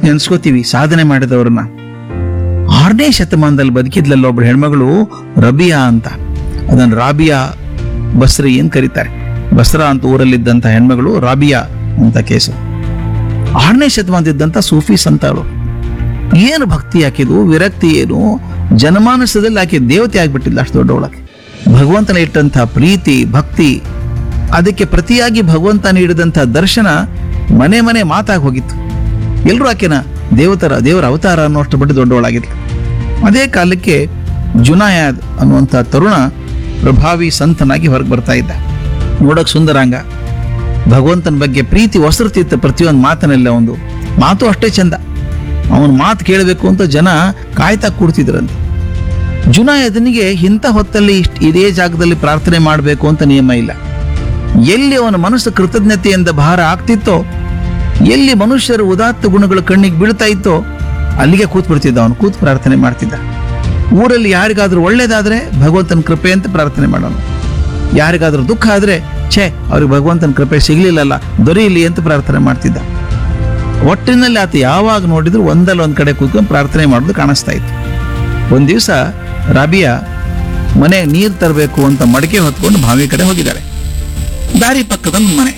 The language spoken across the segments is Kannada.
ನೆನ್ಸ್ಕೋತೀವಿ ಸಾಧನೆ ಮಾಡಿದವ್ರನ್ನ ಆರನೇ ಶತಮಾನದಲ್ಲಿ ಬದುಕಿದ್ಲಲ್ಲ ಒಬ್ರು ಹೆಣ್ಮಗಳು ರಬಿಯಾ ಅಂತ ಅದನ್ನ ರಾಬಿಯಾ ಬಸ್ರಿ ಅಂತ ಕರೀತಾರೆ ಬಸ್ರಾ ಅಂತ ಊರಲ್ಲಿದ್ದಂಥ ಹೆಣ್ಮಗಳು ರಾಬಿಯಾ ಅಂತ ಕೇಸು ಆರನೇ ಶತಮಾನದಿದ್ದಂಥ ಸೂಫಿ ಸಂತಾಳು ಏನು ಭಕ್ತಿ ಹಾಕಿದು ವಿರಕ್ತಿ ಏನು ಜನಮಾನಸದಲ್ಲಿ ಆಕೆ ದೇವತೆ ಆಗ್ಬಿಟ್ಟಿಲ್ಲ ಅಷ್ಟು ದೊಡ್ಡವಳಕ್ಕೆ ಭಗವಂತನ ಇಟ್ಟಂಥ ಪ್ರೀತಿ ಭಕ್ತಿ ಅದಕ್ಕೆ ಪ್ರತಿಯಾಗಿ ಭಗವಂತ ನೀಡಿದಂಥ ದರ್ಶನ ಮನೆ ಮನೆ ಮಾತಾಗಿ ಹೋಗಿತ್ತು ಎಲ್ಲರೂ ಆಕೆನ ದೇವತರ ದೇವರ ಅವತಾರ ಅನ್ನೋಷ್ಟು ಬಿಟ್ಟು ದೊಡ್ಡವಳಾಗಿದ್ಲು ಅದೇ ಕಾಲಕ್ಕೆ ಜುನಾಯಾದ್ ಅನ್ನುವಂಥ ತರುಣ ಪ್ರಭಾವಿ ಸಂತನಾಗಿ ಹೊರಗೆ ಬರ್ತಾ ಇದ್ದ ನೋಡಕ್ ಸುಂದರಾಂಗ ಭಗವಂತನ ಬಗ್ಗೆ ಪ್ರೀತಿ ಹೊಸರ್ತಿತ್ತು ಪ್ರತಿಯೊಂದು ಮಾತನೆಲ್ಲ ಒಂದು ಮಾತು ಅಷ್ಟೇ ಚಂದ ಅವನ ಮಾತು ಕೇಳಬೇಕು ಅಂತ ಜನ ಕಾಯ್ತಾ ಕೂಡ್ತಿದ್ರಂತೆ ಜುನಾಯದನಿಗೆ ಇಂಥ ಹೊತ್ತಲ್ಲಿ ಇಷ್ಟ್ ಇದೇ ಜಾಗದಲ್ಲಿ ಪ್ರಾರ್ಥನೆ ಮಾಡಬೇಕು ಅಂತ ನಿಯಮ ಇಲ್ಲ ಎಲ್ಲಿ ಅವನ ಮನಸ್ಸು ಕೃತಜ್ಞತೆಯಿಂದ ಭಾರ ಆಗ್ತಿತ್ತೋ ಎಲ್ಲಿ ಮನುಷ್ಯರ ಉದಾತ್ತ ಗುಣಗಳು ಕಣ್ಣಿಗೆ ಬೀಳ್ತಾ ಇತ್ತೋ ಅಲ್ಲಿಗೆ ಕೂತ್ ಬಿಡ್ತಿದ್ದ ಅವನು ಕೂತ್ ಪ್ರಾರ್ಥನೆ ಮಾಡ್ತಿದ್ದ ಊರಲ್ಲಿ ಯಾರಿಗಾದ್ರೂ ಒಳ್ಳೇದಾದ್ರೆ ಭಗವಂತನ ಕೃಪೆ ಅಂತ ಪ್ರಾರ್ಥನೆ ಮಾಡೋನು ಯಾರಿಗಾದ್ರೂ ದುಃಖ ಆದ್ರೆ ಛೇ ಅವ್ರಿಗೆ ಭಗವಂತನ ಕೃಪೆ ಸಿಗ್ಲಿಲ್ಲಲ್ಲ ದೊರೆಯಲಿ ಅಂತ ಪ್ರಾರ್ಥನೆ ಮಾಡ್ತಿದ್ದ ಒಟ್ಟಿನಲ್ಲಿ ಆತ ಯಾವಾಗ ನೋಡಿದ್ರು ಒಂದಲ್ಲ ಒಂದ್ ಕಡೆ ಕೂತ್ಕೊಂಡು ಪ್ರಾರ್ಥನೆ ಮಾಡೋದು ಕಾಣಿಸ್ತಾ ಇತ್ತು ಒಂದ್ ದಿವಸ ರಾಬಿಯಾ ಮನೆ ನೀರು ತರಬೇಕು ಅಂತ ಮಡಕೆ ಹೊತ್ಕೊಂಡು ಬಾವಿ ಕಡೆ ಹೋಗಿದ್ದಾಳೆ ದಾರಿ ಪಕ್ಕದ ಒಂದ್ ಮನೆ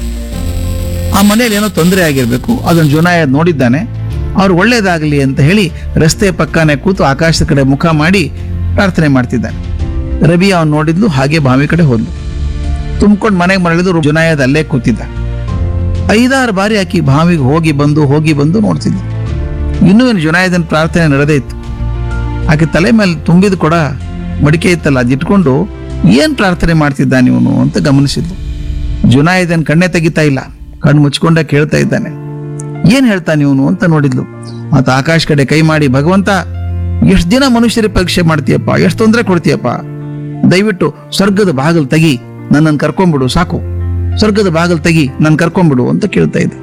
ಆ ಮನೇಲಿ ಏನೋ ತೊಂದರೆ ಆಗಿರ್ಬೇಕು ಅದನ್ನ ಜುನಾಯ ನೋಡಿದ್ದಾನೆ ಅವ್ರು ಒಳ್ಳೇದಾಗಲಿ ಅಂತ ಹೇಳಿ ರಸ್ತೆ ಪಕ್ಕನೆ ಕೂತು ಆಕಾಶದ ಕಡೆ ಮುಖ ಮಾಡಿ ಪ್ರಾರ್ಥನೆ ಮಾಡ್ತಿದ್ದಾನೆ ರಬಿ ಅವನು ನೋಡಿದ್ಲು ಹಾಗೆ ಬಾವಿ ಕಡೆ ಹೋದ್ಲು ತುಂಬ್ಕೊಂಡು ಮನೆಗೆ ಮರಳಿದ್ರು ಜುನಾಯದ್ ಅಲ್ಲೇ ಕೂತಿದ್ದ ಐದಾರು ಬಾರಿ ಆಕಿ ಬಾವಿಗೆ ಹೋಗಿ ಬಂದು ಹೋಗಿ ಬಂದು ನೋಡ್ತಿದ್ಲು ಇನ್ನೂ ಏನು ಜುನಾಯದನ್ ಪ್ರಾರ್ಥನೆ ನಡೆದೇ ಇತ್ತು ಆಕೆ ತಲೆ ಮೇಲೆ ತುಂಬಿದ ಕೊಡ ಮಡಿಕೆ ಇತ್ತಲ್ಲ ಅದಿಟ್ಕೊಂಡು ಏನ್ ಪ್ರಾರ್ಥನೆ ಮಾಡ್ತಿದ್ದಾನೆ ಇವನು ಅಂತ ಗಮನಿಸಿದ್ಲು ಜುನಾಯದನ್ ಕಣ್ಣೆ ತೆಗಿತಾ ಇಲ್ಲ ಕಣ್ಣು ಮುಚ್ಕೊಂಡ ಕೇಳ್ತಾ ಇದ್ದಾನೆ ಏನ್ ಹೇಳ್ತಾನೆ ಇವನು ಅಂತ ನೋಡಿದ್ಲು ಆತ ಆಕಾಶ ಕಡೆ ಕೈ ಮಾಡಿ ಭಗವಂತ ಎಷ್ಟು ದಿನ ಮನುಷ್ಯರಿಗೆ ಪರೀಕ್ಷೆ ಮಾಡ್ತೀಯಪ್ಪ ಎಷ್ಟು ತೊಂದರೆ ಕೊಡ್ತೀಯಪ್ಪ ದಯವಿಟ್ಟು ಸ್ವರ್ಗದ ಬಾಗಿಲು ತೆಗಿ ನನ್ನನ್ನು ಕರ್ಕೊಂಡ್ಬಿಡು ಸಾಕು ಸ್ವರ್ಗದ ಬಾಗಿಲು ತೆಗಿ ನನ್ ಕರ್ಕೊಂಡ್ಬಿಡು ಅಂತ ಕೇಳ್ತಾ ಇದ್ದೆ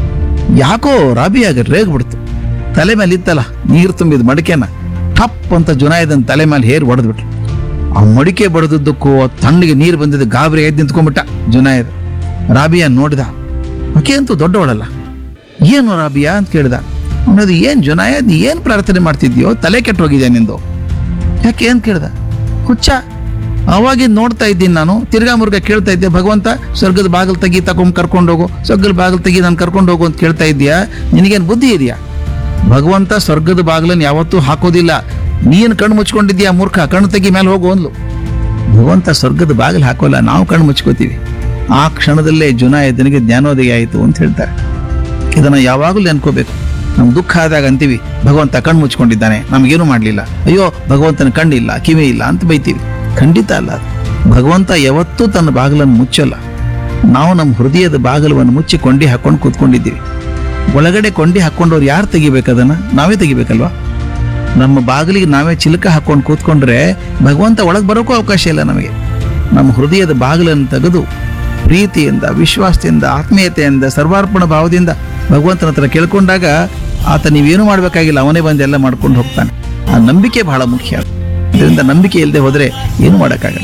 ಯಾಕೋ ರಾಬಿಯಾಗ ರೇಗ್ಬಿಡ್ತು ತಲೆ ಮೇಲೆ ಇತ್ತಲ್ಲ ನೀರು ತುಂಬಿದ ಮಡಿಕೆನ ಟಪ್ ಅಂತ ಜುನಾಯದನ್ ತಲೆ ಮೇಲೆ ಹೇರ್ ಹೊಡೆದ್ಬಿಟ್ರು ಆ ಮಡಿಕೆ ಬಡದದ್ದಕ್ಕೂ ತಣ್ಣಗೆ ನೀರು ಬಂದಿದ್ದು ಗಾಬರಿ ಎದ್ದು ನಿಂತ್ಕೊಂಡ್ಬಿಟ್ಟ ಜುನಾಯದ್ ರಾಬಿಯಾ ನೋಡಿದ ಆಕೆ ಅಂತೂ ದೊಡ್ಡವಳಲ್ಲ ಏನು ರಾಬಿಯಾ ಅಂತ ಕೇಳಿದ ಅವನದು ಏನ್ ಜುನಾಯದ್ ನೀ ಏನ್ ಪ್ರಾರ್ಥನೆ ಮಾಡ್ತಿದ್ಯೋ ತಲೆ ಕೆಟ್ಟು ಹೋಗಿದೆ ನಿಂದು ಯಾಕೆ ಏನ್ ಕೇಳ್ದ ಹುಚ್ಚ ಅವಾಗಿಂದ ನೋಡ್ತಾ ಇದ್ದೀನಿ ನಾನು ತಿರ್ಗಾ ಮುರ್ಗ ಕೇಳ್ತಾ ಇದ್ದೆ ಭಗವಂತ ಸ್ವರ್ಗದ ಬಾಗಿಲು ತೆಗಿ ತಗೊಂಡ್ ಕರ್ಕೊಂಡು ಹೋಗು ಸ್ವರ್ಗದ ಬಾಗಿಲು ತೆಗಿ ನಾನು ಕರ್ಕೊಂಡು ಹೋಗು ಅಂತ ಕೇಳ್ತಾ ಇದ್ದೀಯಾ ನಿನಗೇನು ಬುದ್ಧಿ ಇದೆಯಾ ಭಗವಂತ ಸ್ವರ್ಗದ ಬಾಗಿಲನ್ನು ಯಾವತ್ತೂ ಹಾಕೋದಿಲ್ಲ ನೀನು ಕಣ್ಣು ಮುಚ್ಕೊಂಡಿದ್ಯಾ ಮೂರ್ಖ ಕಣ್ಣು ತೆಗಿ ಮೇಲೆ ಹೋಗು ಅಂದ್ಲು ಭಗವಂತ ಸ್ವರ್ಗದ ಬಾಗಿಲು ಹಾಕೋಲ್ಲ ನಾವು ಕಣ್ಣು ಮುಚ್ಕೋತೀವಿ ಆ ಕ್ಷಣದಲ್ಲೇ ಜುನಾಯದನಿಗೆ ಜ್ಞಾನೋದಯ ಆಯಿತು ಅಂತ ಹೇಳ್ತಾರೆ ಇದನ್ನ ಯಾವಾಗಲೂ ನೆನ್ಕೋಬೇಕು ನಮ್ ದುಃಖ ಆದಾಗ ಅಂತೀವಿ ಭಗವಂತ ಕಣ್ಣು ಮುಚ್ಕೊಂಡಿದ್ದಾನೆ ನಮಗೇನು ಮಾಡಲಿಲ್ಲ ಅಯ್ಯೋ ಭಗವಂತನ ಕಣ್ಣಿಲ್ಲ ಕಿವಿ ಇಲ್ಲ ಅಂತ ಬೈತೀವಿ ಖಂಡಿತ ಅಲ್ಲ ಅದು. ಭಗವಂತ ಯಾವತ್ತೂ ತನ್ನ ಬಾಗಿಲನ್ನು ಮುಚ್ಚಲ್ಲ ನಾವು ನಮ್ಮ ಹೃದಯದ ಬಾಗಿಲವನ್ನು ಮುಚ್ಚಿ ಕೊಂಡಿ ಹಾಕೊಂಡು ಕೂತ್ಕೊಂಡಿದ್ದೀವಿ ಒಳಗಡೆ ಕೊಂಡಿ ಹಾಕೊಂಡವ್ರು ಯಾರು ತೆಗಿಬೇಕು ಅದನ್ನ ನಾವೇ ತೆಗಿಬೇಕಲ್ವಾ ನಮ್ಮ ಬಾಗಿಲಿಗೆ ನಾವೇ ಚಿಲಕ ಹಾಕೊಂಡು ಕೂತ್ಕೊಂಡ್ರೆ ಭಗವಂತ ಒಳಗೆ ಬರೋಕ್ಕೂ ಅವಕಾಶ ಇಲ್ಲ ನಮಗೆ ನಮ್ಮ ಹೃದಯದ ಬಾಗಿಲನ್ನು ತೆಗೆದು ಪ್ರೀತಿಯಿಂದ ವಿಶ್ವಾಸದಿಂದ ಆತ್ಮೀಯತೆಯಿಂದ ಸರ್ವಾರ್ಪಣ ಭಾವದಿಂದ ಭಗವಂತನ ಹತ್ರ ಕೇಳ್ಕೊಂಡಾಗ ಆತ ನೀವೇನು ಮಾಡಬೇಕಾಗಿಲ್ಲ ಅವನೇ ಬಂದು ಎಲ್ಲ ಮಾಡ್ಕೊಂಡು ಹೋಗ್ತಾನೆ ಆ ನಂಬಿಕೆ ಬಹಳ ಮುಖ್ಯ ಅದರಿಂದ ನಂಬಿಕೆ ಇಲ್ಲದೆ ಹೋದ್ರೆ ಏನು ಮಾಡೋಕ್ಕಾಗಲ್ಲ